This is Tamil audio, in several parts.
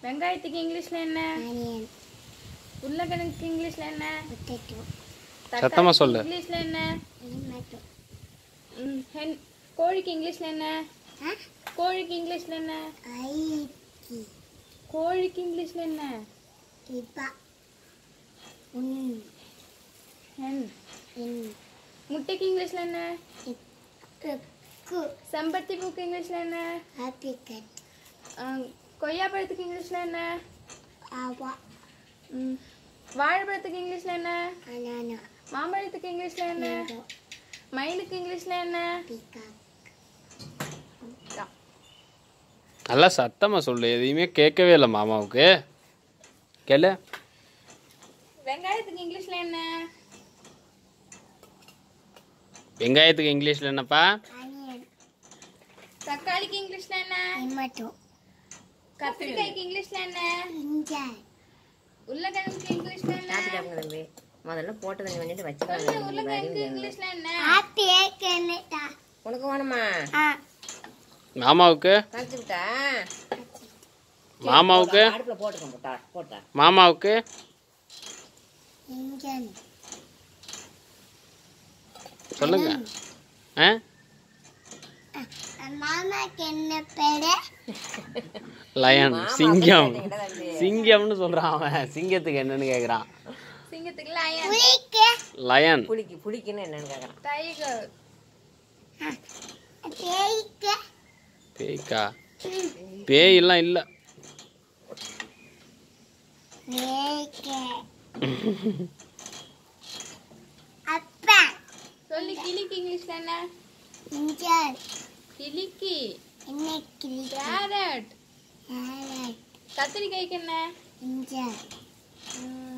வெங்காயத்துக்கு இங்கிலீஷ்ல என்ன ஆனியன் உருளைக்கிழங்குக்கு இங்கிலீஷ்ல என்ன பொட்டேட்டோ சத்தமா சொல்லு. இங்கிலீஷ்ல என்ன டொமேட்டோ ம், hen- கோழிக்கு இங்கிலீஷ்ல என்ன ஆ கோழிக்கு இங்கிலீஷ்ல என்ன ஐக்கி கோழிக்கு இங்கிலீஷ்ல என்ன இப்பா உன் hen என் முட்டைக்கு இங்கிலீஷ்ல என்ன இக்கு செம்பருத்தி பூக்கு இங்கிலீஷ்ல என்ன ஆப்பிரிக்கட் ஆ, கொய்யாப்பழத்துக்கு இங்கிலீஷ்ல என்ன ஆவா ம், வாழைப்பழத்துக்கு இங்கிலீஷ்ல என்ன அனானா மாம்பழத்துக்கு இங்கிலீஷ்ல என்ன மேங்கோ மயிலுக்கு இங்கிலீஷ்ல என்ன பீகாக் நல்லா சத்தமாக சொல்லு எதையுமே கேட்கவே இல்லை மாமாவுக்கு கேளு வெங்காயத்துக்கு இங்கிலீஷ்ல என்ன வெங்காயத்துக்கு இங்கிலீஷில் என்னப்பா ஆனியன் தக்காளிக்கு இங்கிலீஷ்ல என்ன டொமேட்டோ கத்திரிக்காய்க்கு இங்கிலீஷ்ல என்ன இஞ்சாய் உருளைக்கிழங்குக்கு இங்கிலீஷ்ல என்ன சாப்பிட்டாங்க தம்பி முதல்ல போட்டதை நீ வந்துட்டு சொல்லு, வச்சுக்கோங்க உருளைக்கிழங்குக்கு இங்கிலீஷ்ல என்ன ஆப்பி ஏக்கனட்டா உனக்கு வேணுமா ஆ மாமாவுக்கு கழிச்சுக்கிட்டா மாமாவுக்கு அடுப்பில் போட்டுக்கோ போட்டா போட்டா மாமாவுக்கு இஞ்சன் சொல்லுங்க ஆ மாமாக்கு என்ன பேரு லயன் சிங்கம் கேட்டா தம்பி சிங்கம்னு சொல்கிறான் அவன் சிங்கத்துக்கு என்னன்னு கேட்குறான் சிங்கத்துக்கு லயன் புளிக்கு லயன் புளிக்கு புளிக்குன்னு என்னன்னு கேட்குறான் டைகர் தேய்க்கு பேய்க்கா பேயெல்லாம் இல்லை மேய்க்கு அப்பா சொல்லு கிளிக்கு இங்கிலீஷ்ல என்ன இஞ்சன் கிளிக்கு என்ன கிளி கேரட் கேரட் கத்திரிக்காய்க்கு என்ன இஞ்சன் ம்,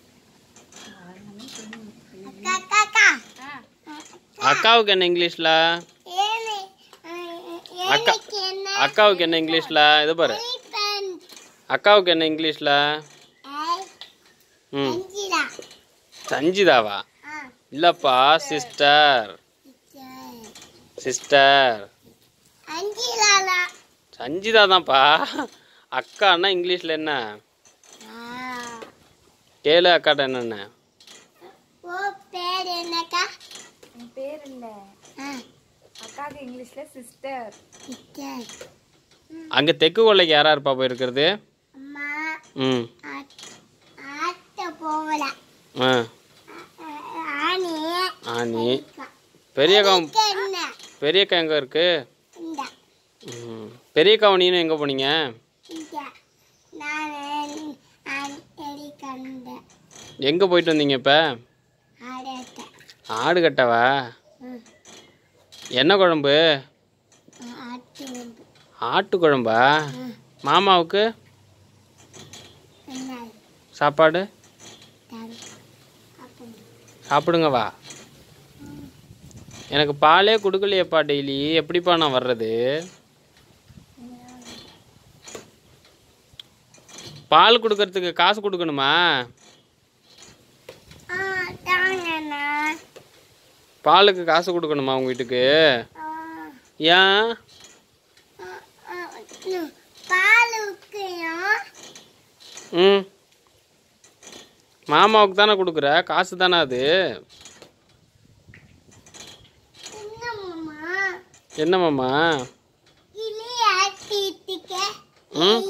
அக்கா அக்கா அக்கா ஆ, அக்காவுக்கு என்ன இங்கிலீஷில் ஏனே அக்கா எனக்கு என்ன அக்காவுக்கு என்ன இங்கிலீஷில் இது பாரு elephant? அக்காவுக்கு என்ன இங்கிலீஷில் ஐ ம் அஞ்சிடா சஞ்சிதாவா ஆ இல்லைப்பா சிஸ்டர் இஞ்சன் சிஸ்டர் அஞ்சிடாடா சஞ்சிதா தான்ப்பா அக்கான்னா இங்கிலீஷில் என்ன ஆ கேளு அக்காட்ட என்னென்ன ஓ பேர் என்னக்கா என் பேர் இல்ல ஆ அக்காவுக்கு இங்கிலீஷ்ல சிஸ்டர் இஞ்சன் அங்கே தெற்கு கொள்ளைக்கு யாரா இருப்பா போயிருக்கிறது அம்மா ம் ஆட்- ஆட்ட போகல ஆ ஆனி ஆனி பெரியக்கா என்ன பெரியக்கா எங்கே இருக்கு இந்த ம் பெரியக்கா நீனும் எங்கே போனீங்க இந்த நான் அடி கண்டேன் எங்கே போயிட்டு வந்தீங்க இப்போ ஆடத்தை ஆடு கட்டவா என்ன குழம்பு ஆட்டு வந்து ஆட்டு குழம்பா மாமாவுக்கு என்ன சாப்பாடு தரு அப்போ சாப்பிடுங்க வா எனக்கு பாலே கொடுக்கலையேப்பா டெய்லி எப்படிப்பா நான் வர்றது பால் கொடுக்கறதுக்கு காசு கொடுக்கணுமா ஆ தாங்கண்ணா பாலுக்கு காசு கொடுக்கணுமா உங்க வீட்டுக்கு ஆ ஏன் ஆ, ஆ, இன்னும் பால் ஊக்கையும் ம் மாமாவுக்கு தானே கொடுக்குற காசு தானே அது இன்னும்மா என்ன மாமா கிளி ஆட்டிட்டுக்க ம்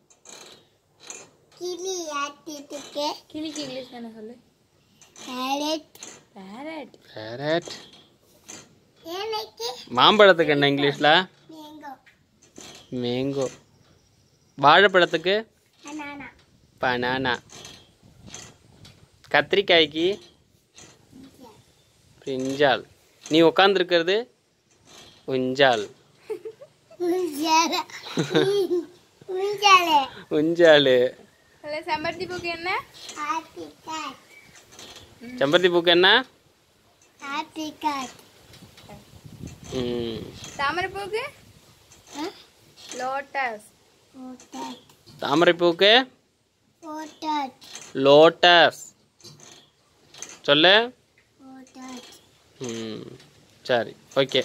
கிளி ஆட்டிட்டுக்க கிளிக்கு இங்கிலீஷ்ல என்ன சொல்லு கேரட் பேரட் கேரட் எனக்கு மாம்பழத்துக்கு என்ன இங்கிலீஷில் மேங்கோ மேங்கோ வாழைப்பழத்துக்கு பனானா பனானா கத்திரிக்காய்க்கு பிரிஞ்சால் நீ உட்காந்துருக்கிறது உஞ்சால் உஞ்சால உஞ்சால உஞ்சால் இல்ல செம்பருத்தி பூக்கு என்ன ஆட்டிக்காட் செம்பருத்தி பூக்கு என்ன ஆட்டிக்காட் ம், தாமரை பூக்கு லோட்டஸ் ஓட்டட் தாமரை பூக்கு ஓட்டட் லோட்டஸ் சொல்லு ஓட்டட் ம் சரி ஓகே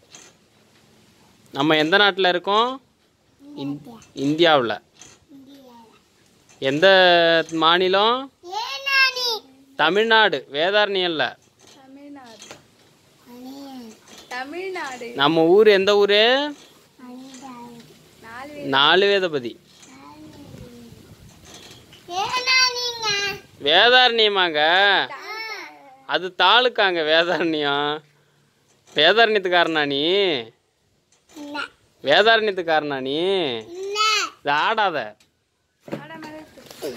நம்ம எந்த நாட்டில் இருக்கோம் இந்தியா இந்தியாவில் இந்தியா எந்த மாநிலம் ஏனானி தமிழ்நாடு வேதாரண்யம் இல்லை தமிழ்நாடு அணியன் தமிழ்நாடு நம்ம ஊர் எந்த ஊர் அணிதாய் நாலு நாலு வேதபதி ஏனானிங்க வேதாரண்யமாங்க அது தாலுக்காங்க வேதாரண்யம் வேதாரண்யத்துக்காரனா நீ இல்ல வேதாரண்யத்துக்காரனா நீ இல்ல இது ஆடாத ஆட மேலே இருக்கு.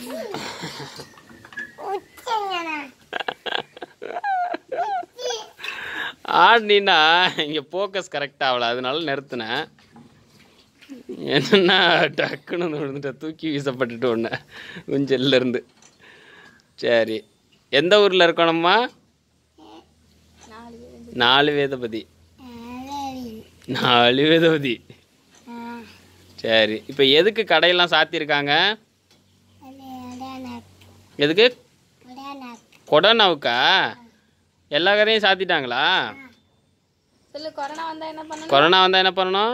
உச்சங்கண்ணா ஆடினா இங்கே ஃபோக்கஸ் கரெக்ட் ஆகல அதனால நிறுத்தினேன் என்னன்னா டக்குன்னு வந்து விழுந்துட்ட தூக்கி வீசப்பட்டுட்டு ஒன்று ஊஞ்சல்ல இருந்து சரி எந்த ஊரில் இருக்கணும்மா நாலு பேர் நாலு வேதபதி அழகி நாலு வேதபதி ஆ சரி இப்போ எதுக்கு கடையெல்லாம் சாத்தியிருக்காங்க அது அடனக் எதுக்கு அடனக் கொடனாவுக்கா எல்லா கடையும் சாத்திட்டாங்களா சொல்லு கொரோனா வந்தா என்ன பண்ணணும் கொரோனா வந்தால் என்ன பண்ணணும்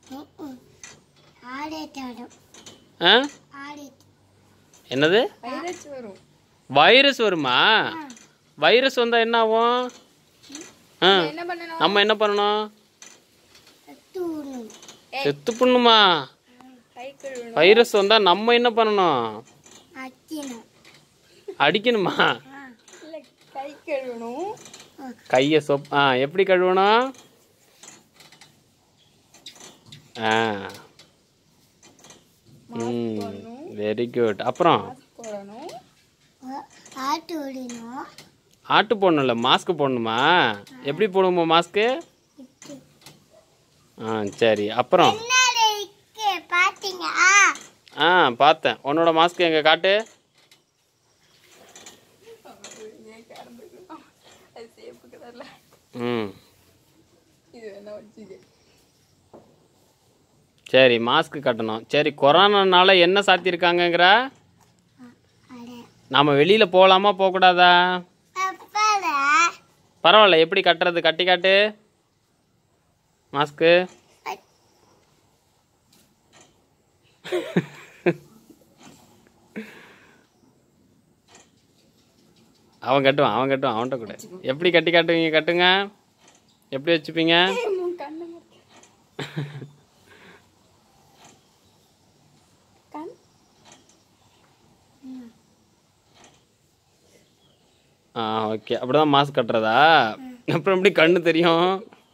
ஆடிட்டாடும் ஆ ஆடி என்னது வைரஸ் வரும் வைரஸ் வருமா வைரஸ் வந்தால் என்ன ஆகும் ஆ என்ன பண்ணணும் நம்ம என்ன பண்ணணும் தூணும் செத்து பண்ணுமா கை கழுவணும் வைரஸ் வந்தால் நம்ம என்ன பண்ணணும் அக்கினும் அடிக்கணுமா இல்ல கை கழுவணும் கையை சொப் ஆ எப்படி கழுவணும் ஆ ம் வெரி குட் அப்புறம் போடணும் ஆட்டு ஓடினோம் ஆட்டு போடணும்ல மாஸ்க் போடணுமா எப்படி போடுவோமா மாஸ்க்கு இப்படி ஆ சரி அப்புறம் என்னடா இருக்கு பாத்தீங்க ஆ பார்த்தேன் உன்னோட மாஸ்க் எங்கே காட்டு அது சேப்பு கலர்ல ம் இது வேணா வச்சுக்க சரி மாஸ்க் கட்டணும் சரி கொரோனானால என்ன சாத்தியிருக்காங்கங்கிற அட நாம் வெளியில் போகலாமா போகக்கூடாதா அப்பால பரவாயில்ல எப்படி கட்டுறது கட்டி காட்டு மாஸ்க்கு அவன் கட்டுவான் அவன் கட்டுவான் அவன்கிட்ட கூட எப்படி கட்டி காட்டுவீங்க கட்டுங்க எப்படி வச்சுப்பீங்க கண்ணு கண் ஆ ஓகே அப்படிதான் மாஸ்க் கட்டுறதா அப்புறம் எப்படி கண்ணு தெரியும்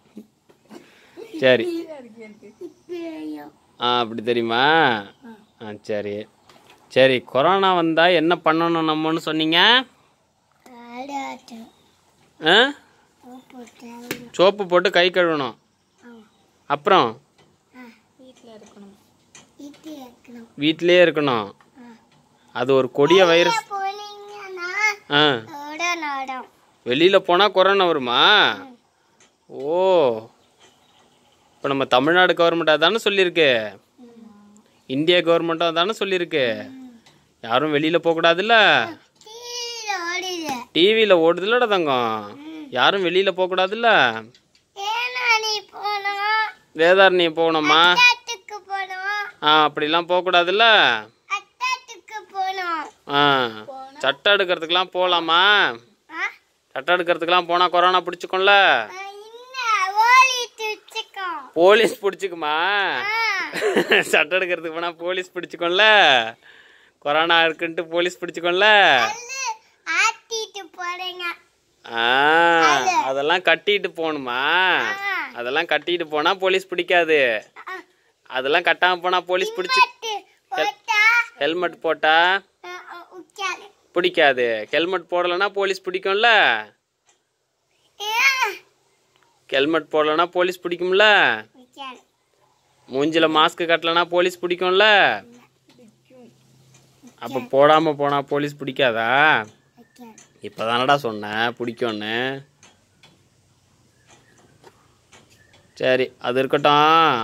சரி இப்படியும் ஆ அப்படி தெரியுமா ஆ சரி சரி கொரோனா வந்தால் என்ன பண்ணணும் நம்மன்னு சொன்னீங்க ஆடாட்டம் ஆ போட்டாலும் சோப்பு போட்டு கை கழுவணும் அப்புறம் வீட்டில் இருக்கணும் இது இருக்கணும் வீட்டிலே இருக்கணும் அது ஒரு கொடிய வைரஸ் போனீங்கன்னா ஆ ஓட நடம் வெளியில் போனால் கொரோனா வருமா ஓ இப்போ நம்ம தமிழ்நாடு கவர்மெண்ட் அதானே சொல்லியிருக்கு இந்திய கவர்மெண்ட்டும் அதானே சொல்லியிருக்கு யாரும் வெளியில் போகக்கூடாதுல்ல கீழே ஓடிது டிவியில் ஓடுதுல்லடா தங்கம் யாரும் வெளியில் போகக்கூடாதுல்ல ஏன்னா நீ போனோம் வேதாரண்யம் போகணுமா அத்தாத்துக்கு போனோம் ஆ அப்படிலாம் போகக்கூடாதுல்ல அத்தாத்துக்கு போனோம் ஆ சட்டை எடுக்கிறதுக்கெலாம் போகலாமா ஆ? சட்டை எடுக்கிறதுக்கெலாம் போனால் கொரோனா பிடிச்சிக்கும்ல ஆ, இன்ன ஓலி துச்சுக்கோம் போலீஸ் பிடிச்சிக்குமா ஆ. சட்டை எடுக்கிறதுக்கு போனால் போலீஸ் பிடிச்சிக்கும்ல கொரோனா இருக்குன்ட்டு போலீஸ் பிடிச்சிக்கும்ல அல்லு ஆட்டிட்டு போறீங்க ஆ அதெல்லாம் கட்டிட்டு போகணுமா அதெல்லாம் கட்டிட்டு போனால் போலீஸ் பிடிக்காது ஆ. அதெல்லாம் கட்டாமல் போனால் போலீஸ் பிடிச்சி பட்டு போட்டா ஹெல்மெட் போட்டா ஆ, ஆ, உட்காரு பிடிக்காது ஹெல்மெட் போடலைன்னா போலீஸ் பிடிக்கும்ல ஏன்? ஹெல்மெட் போடலைன்னா போலீஸ் பிடிக்கும்ல உட்காரு மூஞ்சில மாஸ்க் கட்டலைன்னா போலீஸ் பிடிக்கும்ல அப்போ போடாமல் போனால் போலீஸ் பிடிக்காதா உட்காரு இப்போதானடா சொன்னேன் பிடிக்கும்னு சரி அது இருக்கட்டும்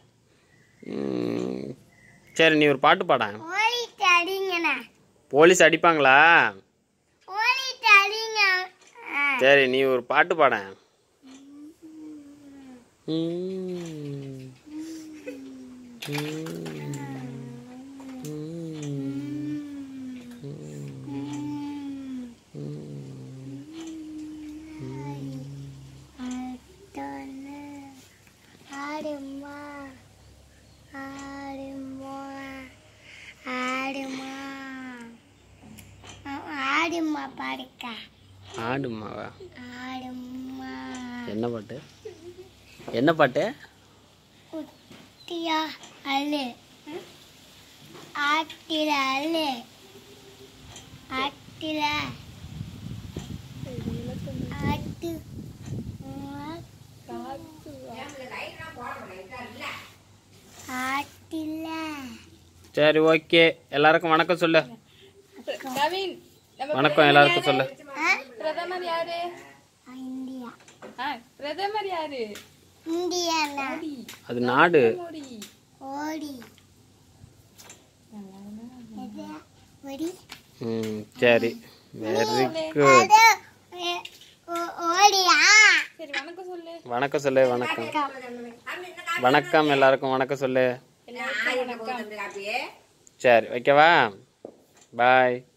ம், சரி நீ ஒரு பாட்டு பாட ஓடிட்டு அடிங்கண்ணா போலீஸ் அடிப்பாங்களா ஓடிட்டு அடிங்க ஆ. சரி நீ ஒரு பாட்டு பாட ஆடுமா பாடுக்கா ஆடுமாவா ஆடுமா என்ன பாட்டு என்ன பாட்டு குட்டியா அழு ஆட்டில அழு ஆட்டில ஆட்டு ஆட்டில சரி ஓகே எல்லாருக்கும் வணக்கம் சொல்லு கவின் நம்ம வணக்கம் எல்லாருக்கும் சொல்லு பிரதமர் யாரு இந்தியா ஆ பிரதமர் யாரு இந்தியா மோடி அது நாடு மோடி ஓடி எது? ஓடி ம் சரி வெரி குட் அது, எ- ஓ- ஓடியா சரி வணக்கம் சொல்லு வணக்கம் சொல்லு வணக்கம் வணக்கம் எல்லாருக்கும் வணக்கம் சொல்லு எல்லாருக்கும் வணக்கம் அப்படியே சரி வைக்கவா பாய்